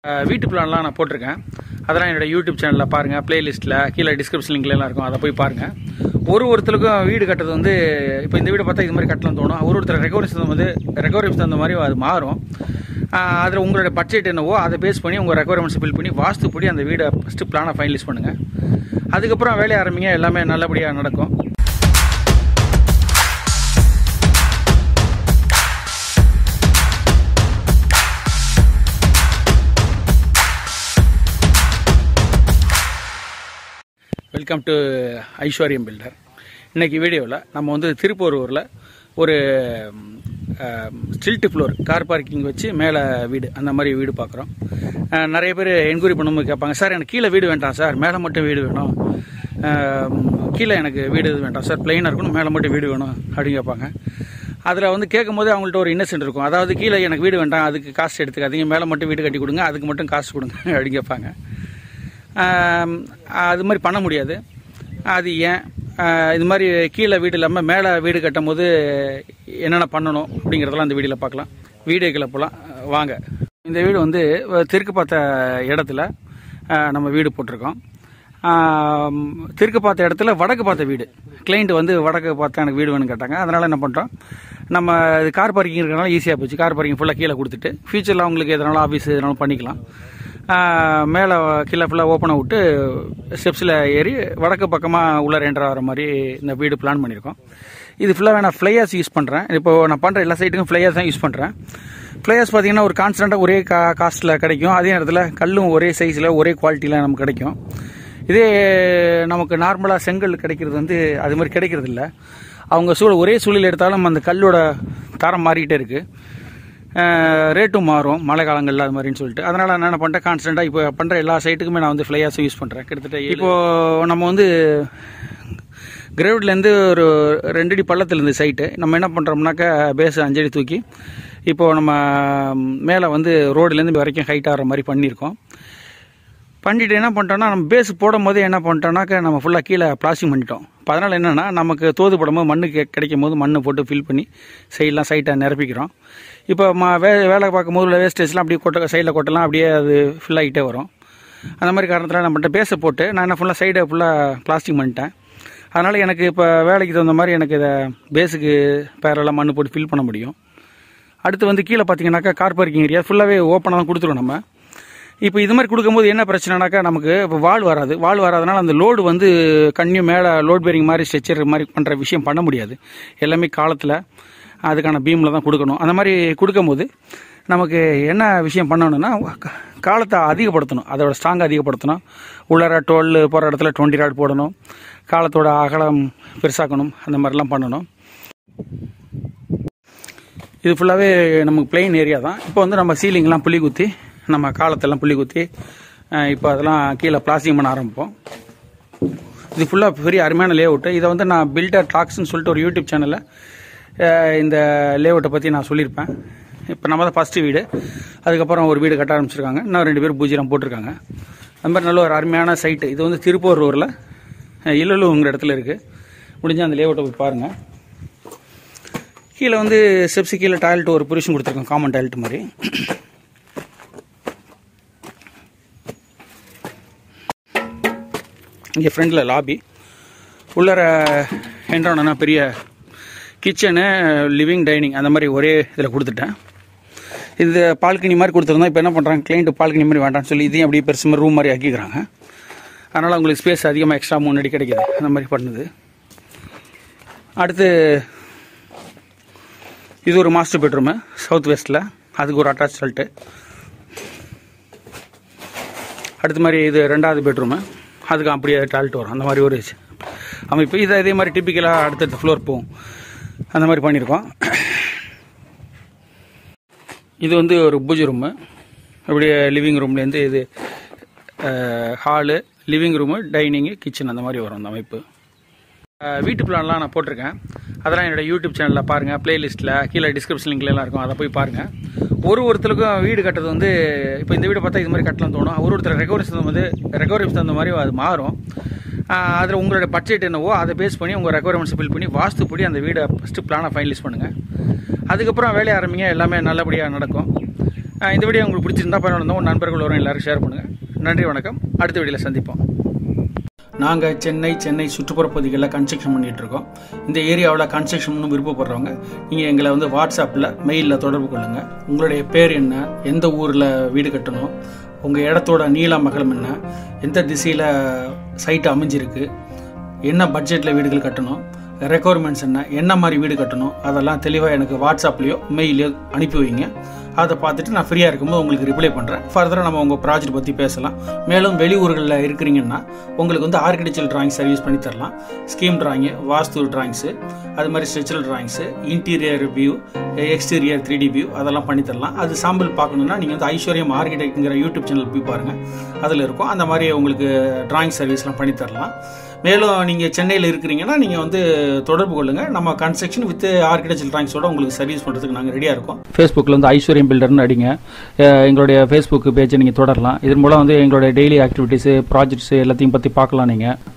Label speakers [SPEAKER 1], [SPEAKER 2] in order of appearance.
[SPEAKER 1] அஹ் வீட்டு பிளான்லாம் நான் போட்டிருக்கேன் அதெல்லாம் என்னோட யூடியூப் சேனலில் பாருங்கள் பிளேலிஸ்ட்டில் கீழே டிஸ்கிரிப்ஷன் லிங்க்லாம் இருக்கும் அதை போய் பாருங்கள் ஒரு ஒருத்தருக்கும் வீடு கட்டுறது வந்து இப்போ இந்த வீடு பார்த்தா இது மாதிரி கட்டலாம் தோணும் ஒரு ஒருத்தர் ரெக்கவரிஸ் வந்து ரெக்கவரிஸ் தகுந்த மாதிரி அது மாறும் அதில் உங்களோட பட்ஜெட் என்னவோ அதை பேஸ் பண்ணி உங்கள் ரெக்குவயர்மெண்ட்ஸ் ஃபில் பண்ணி வாஸ்துப்படி அந்த வீடை ஃபஸ்ட்டு பிளானை ஃபைனலைஸ் பண்ணுங்கள் அதுக்கப்புறம் வேலையை ஆரம்பிங்க எல்லாமே நல்லபடியாக நடக்கும் வெல்கம் டு ஐஸ்வர்யம் பில்டர் இன்னைக்கு வீடியோவில் நம்ம வந்து திருப்பூரூரில் ஒரு ஸ்டில்ட் ஃப்ளோர் கார் பார்க்கிங் வச்சு மேலே வீடு அந்த மாதிரி வீடு பார்க்குறோம் அஹ், நிறைய பேர் என்கொயரி பண்ணும்போது கேட்பாங்க சார் எனக்கு கீழே வீடு வேண்டாம் சார் மேலே மட்டும் வீடு வேணும் அஹ், கீழே எனக்கு வீடு எதுவும் வேண்டாம் சார் பிளெயினாக இருக்கணும் மேலே மட்டும் வீடு வேணும் அப்படின்னு கேட்பாங்க அதில் வந்து கேட்கும்போது அவங்கள்ட்ட ஒரு இன்னசென்ட் இருக்கும் அதாவது கீழே எனக்கு வீடு வேண்டாம் அதுக்கு காசு எடுத்துக்காதீங்க மேலே மட்டும் வீடு கட்டி கொடுங்க அதுக்கு மட்டும் காசு கொடுங்க அப்படின்னு கேட்பாங்க ஆம், அது மாதிரி பண்ண முடியாது அது ஏன் ஆ, இது மாதிரி கீழே வீடு இல்லாமல் மேலே வீடு கட்டும் போது என்னென்ன பண்ணணும் அப்படிங்கிறதெல்லாம் இந்த வீடியோவில் பார்க்கலாம் வீடியோக்களை போகலாம் வாங்க இந்த வீடு வந்து தெற்கு பார்த்த இடத்துல ஆ, நம்ம வீடு போட்டிருக்கோம் ஆம், தெற்கு பார்த்த இடத்துல வடக்கு பார்த்த வீடு கிளைண்ட் வந்து வடக்கு பார்த்து எனக்கு வீடு வேணும்னு கேட்டாங்க அதனால் என்ன பண்ணுறோம் நம்ம இது கார் பார்க்கிங் இருக்கிறனால ஈஸியாக போச்சு கார் பார்க்கிங் ஃபுல்லாக கீழே கொடுத்துட்டு ஃபியூச்சரில் அவங்களுக்கு எதனாலும் ஆஃபீஸ் எதனாலும் பண்ணிக்கலாம் மேலே கீழே ஃபுல்லாக ஓப்பனாக விட்டு ஸ்டெப்ஸில் ஏறி வடக்கு பக்கமாக உள்ள ரெண்டரை வர மாதிரி இந்த வீடு பிளான் பண்ணியிருக்கோம் இது ஃபுல்லாக நான் ஃப்ளையர்ஸ் யூஸ் பண்ணுறேன் இப்போ நான் பண்ணுற எல்லா சைட்டுக்கும் ஃப்ளையர்ஸ் தான் யூஸ் பண்ணுறேன் ஃப்ளையர்ஸ் பார்த்தீங்கன்னா ஒரு கான்ஸ்டண்ட்டாக ஒரே கா காஸ்ட்டில் கிடைக்கும் அதே நேரத்தில் கல்லும் ஒரே சைஸில் ஒரே குவாலிட்டியில் நமக்கு கிடைக்கும் இதே நமக்கு நார்மலாக செங்கல் கிடைக்கிறது வந்து அது மாதிரி கிடைக்கிறது இல்லை அவங்க சூழல் ஒரே சூழல் எடுத்தாலும் அந்த கல்லோட தரம் மாறிக்கிட்டே இருக்குது ரேட்டும் மாறும் மழை காலங்களில் அது மாதிரின்னு சொல்லிட்டு அதனால் நான் என்ன பண்ணிட்டேன் கான்ஸ்டண்ட்டாக இப்போ பண்ணுற எல்லா சைட்டுக்குமே நான் வந்து ஃப்ளையாஸ் யூஸ் பண்ணுறேன் கிட்டத்தட்ட இப்போது நம்ம வந்து கிரவுட்லேருந்து ஒரு ரெண்டு அடி பள்ளத்தில் இருந்து சைட்டு நம்ம என்ன பண்ணுறோம்னாக்கா பேஸ் அஞ்சடி தூக்கி இப்போது நம்ம மேலே வந்து ரோடுலேருந்து வரைக்கும் ஹைட் ஆகிற மாதிரி பண்ணியிருக்கோம் பண்ணிட்டு என்ன பண்ணிட்டோம்னா நம்ம பேஸ் போடும் போது என்ன பண்ணிட்டோம்னாக்கா நம்ம ஃபுல்லாக கீழே பிளாஸ்டிக் பண்ணிட்டோம் இப்போ அதனால் என்னென்னா நமக்கு தோது போடும்போது மண்ணு கெ- கிடைக்கும் போது மண்ணை போட்டு ஃபில் பண்ணி சைடெலாம் சைட்டை நிரப்பிக்கிறோம் இப்போ ம வே வேலை பார்க்கும்போது வேஸ்டேஜ்லாம் அப்படியே கொட்ட சைடில் கொட்டலாம் அப்படியே அது ஃபில் ஆகிட்டே வரும் அந்த மாதிரி காரணத்தில் நம்ம பேஸை போட்டு நான் என்ன ஃபுல்லாக சைடை ஃபுல்லாக பிளாஸ்டிக் பண்ணிட்டேன் அதனால் எனக்கு இப்போ வேலைக்கு தகுந்த மாதிரி எனக்கு இதை பேஸுக்கு பேரெல்லாம் மண்ணு போட்டு ஃபில் பண்ண முடியும் அடுத்து வந்து கீழே பார்த்தீங்கன்னாக்கா கார் பார்க்கிங் ஏரியா ஃபுல்லாகவே ஓப்பனாக தான் கொடுத்துருவோம் நம்ம இப்போ இது மாதிரி கொடுக்கும்போது என்ன பிரச்சனைனாக்கா நமக்கு இப்போ வால் வராது வால் வராதனால அந்த லோடு வந்து கண்ணியும் மேலே லோட் பேரிங் மாதிரி ஸ்ட்ரெச்சர் மாதிரி பண்ணுற விஷயம் பண்ண முடியாது எல்லாமே காலத்தில் அதுக்கான பீமில் தான் கொடுக்கணும் அந்த மாதிரி கொடுக்கும்போது நமக்கு என்ன விஷயம் பண்ணணும்னா கா- காலத்தை அதிகப்படுத்தணும் அதோட ஸ்ட்ராங் அதிகப்படுத்தணும் உள்ளார டுவெல் போகிற இடத்துல டுவெண்ட்டி ராட் போடணும் காலத்தோட அகலம் பெருசாக்கணும் அந்த மாதிரிலாம் பண்ணணும் இது ஃபுல்லாகவே நமக்கு பிளெயின் ஏரியா தான் இப்போ வந்து நம்ம சீலிங்லாம் புள்ளி குத்தி நம்ம காலத்தெல்லாம் புள்ளி குத்தி அஹ், இப்போ அதெல்லாம் கீழே பிளாஸ்டிக் பண்ண ஆரம்பிப்போம் இது ஃபுல்லாக பெரிய அருமையான லே அவுட்டு இதை வந்து நான் பில்டர் டாக்ஸ்னு சொல்லிட்டு ஒரு யூடியூப் சேனலில் இந்த லே அவுட்டை பற்றி நான் சொல்லியிருப்பேன் இப்போ நம்ம தான் ஃபஸ்ட்டு வீடு அதுக்கப்புறம் ஒரு வீடு கட்ட ஆரம்பிச்சிருக்காங்க இன்னும் ரெண்டு பேர் பூஜ்ஜியம் போட்டிருக்காங்க அந்த மாதிரி நல்ல ஒரு அருமையான சைட்டு இது வந்து திருப்பூரூரில் இல்லலுங்கிற இடத்துல இருக்குது முடிஞ்ச அந்த லே அவுட்டை போய் பாருங்கள் கீழே வந்து ஸ்டெப்ஸு கீழே டாய்லெட் ஒரு புருஷன் கொடுத்துருக்கோம் காமன் டாய்லெட் மாதிரி இங்கே ஃப்ரண்டில் லாபி உள்ளர என்ட்ரானா பெரிய கிச்சனு லிவிங் டைனிங் அந்த மாதிரி ஒரே இதில் கொடுத்துட்டேன் இது பால்கனி மாதிரி கொடுத்துருந்தோம் இப்போ என்ன பண்ணுறாங்க கிளைண்ட்டு பால்கனி மாதிரி வேண்டாம்னு சொல்லி இதையும் அப்படியே பெருசு மாதிரி ரூம் மாதிரி ஆக்கிக்கிறாங்க அதனால் உங்களுக்கு ஸ்பேஸ் அதிகமாக எக்ஸ்ட்ரா முன்னாடி கிடைக்குது அந்த மாதிரி பண்ணுது அடுத்து இது ஒரு மாஸ்டர் பெட்ரூமு சவுத் வெஸ்ட்டில் அதுக்கு ஒரு அட்டாச் டாய்லெட்டு அடுத்த மாதிரி இது ரெண்டாவது பெட்ரூமு அதுக்கு அப்படியே டாய்லெட் வரும் அந்த மாதிரி ஒரு அமைப்பு இதை இதே மாதிரி டிப்பிக்கலாக அடுத்தடுத்த ஃப்ளோர் போகும் அந்த மாதிரி பண்ணியிருக்கோம் இது வந்து ஒரு பூஜை ரூமு அப்படியே லிவிங் ரூம்லேருந்து இது hall living room dining kitchen அந்த மாதிரி வரும் அந்த அமைப்பு அஹ், வீட்டு பிளான்லாம் நான் போட்டிருக்கேன் அதெல்லாம் என்னோட யூடியூப் சேனலில் பாருங்கள் பிளேலிஸ்ட்டில் கீழே டிஸ்கிரிப்ஷன் லிங்க்லாம் இருக்கும் அதை போய் பாருங்கள் ஒரு ஒருத்தருக்கும் வீடு கட்டுறது வந்து இப்போ இந்த வீடு பார்த்தா இது மாதிரி கட்டலாம் தோணும் ஒரு ஒருத்தர் ரெக்கவரிஸ் தகுந்த வந்து ரெக்கவரிஸ் தகுந்த மாதிரி அது மாறும் அதில் உங்களோட பட்ஜெட் என்னவோ அதை பேஸ் பண்ணி உங்கள் ரெக்குவயர்மெண்ட்ஸ் ஃபில் பண்ணி வாஸ்துப்படி அந்த வீடை ஃபஸ்ட்டு பிளானை ஃபைனலைஸ் பண்ணுங்கள் அதுக்கப்புறம் வேலையை ஆரம்பிங்க எல்லாமே நல்லபடியாக நடக்கும் அஹ் இந்த வீடியோ உங்களுக்கு பிடிச்சிருந்தா பயனுள்ள உங்கள் நண்பர்கள் வரும் எல்லாரும் ஷேர் பண்ணுங்கள் நன்றி வணக்கம் அடுத்த வீடியோவில் சந்திப்போம் நாங்கள் சென்னை சென்னை சுற்றுப்புற பகுதிகளில் கன்ஸ்ட்ரக்ஷன் பண்ணிகிட்டு இருக்கோம் இந்த ஏரியாவில் கன்ஸ்ட்ரக்ஷன் விருப்பப்படுறவங்க நீங்கள் எங்களை வந்து வாட்ஸ்அப்பில் மெயிலில் தொடர்பு கொள்ளுங்கள் உங்களுடைய பேர் என்ன எந்த ஊரில் வீடு கட்டணும் உங்கள் இடத்தோட நீளம் அகலம் என்ன எந்த திசையில் சைட்டு அமைஞ்சிருக்கு என்ன பட்ஜெட்டில் வீடுகள் கட்டணும் ரெக்குவயர்மெண்ட்ஸ் என்ன என்ன மாதிரி வீடு கட்டணும் அதெல்லாம் தெளிவாக எனக்கு வாட்ஸ்அப்லேயோ மெயிலையோ அனுப்பி வைங்க அதை பார்த்துட்டு நான் ஃப்ரீயாக இருக்கும்போது உங்களுக்கு ரிப்ளை பண்ணுறேன் ஃபர்தராக நம்ம உங்கள் ப்ராஜெக்ட் பற்றி பேசலாம் மேலும் வெளியூர்களில் இருக்கிறீங்கன்னா உங்களுக்கு வந்து ஆர்கிடெக்சர் டிராயிங் சர்வீஸ் பண்ணி தரலாம் ஸ்கீம் டிராயிங்கு வாஸ்து டிராயிங்ஸு அது மாதிரி structural drawings interior view exterior three D view அதெல்லாம் பண்ணி தரலாம் அது சாம்பிள் பார்க்கணுன்னா நீங்கள் வந்து ஐஸ்வர்யம் ஆர்கிடெக்ட்ங்கிற யூடியூப் சேனல் போய் பாருங்கள் அதில் இருக்கும் அந்த மாதிரி உங்களுக்கு டிராயிங் சர்வீஸ்லாம் பண்ணி தரலாம் மேலும் நீங்கள் சென்னையில் இருக்கிறீங்கன்னா நீங்கள் வந்து தொடர்பு கொள்ளுங்கள் நம்ம கன்ஸ்ட்ரக்ஷன் வித் ஆர்கிடெக்சர் டிராயிங்ஸோட உங்களுக்கு சர்வீஸ் பண்ணுறதுக்கு நாங்கள் ரெடியாக இருக்கோம் ஃபேஸ்புக்கில் வந்து ஐஸ்வர்யம் பில்டர்னு அடிங்க அஹ் எங்களுடைய ஃபேஸ்புக் பேஜை நீங்கள் தொடரலாம் இதன் மூலம் வந்து எங்களுடைய டெய்லி ஆக்டிவிட்டீஸு ப்ராஜெக்ட்ஸு எல்லாத்தையும் பற்றி பார்க்கலாம் நீங்கள்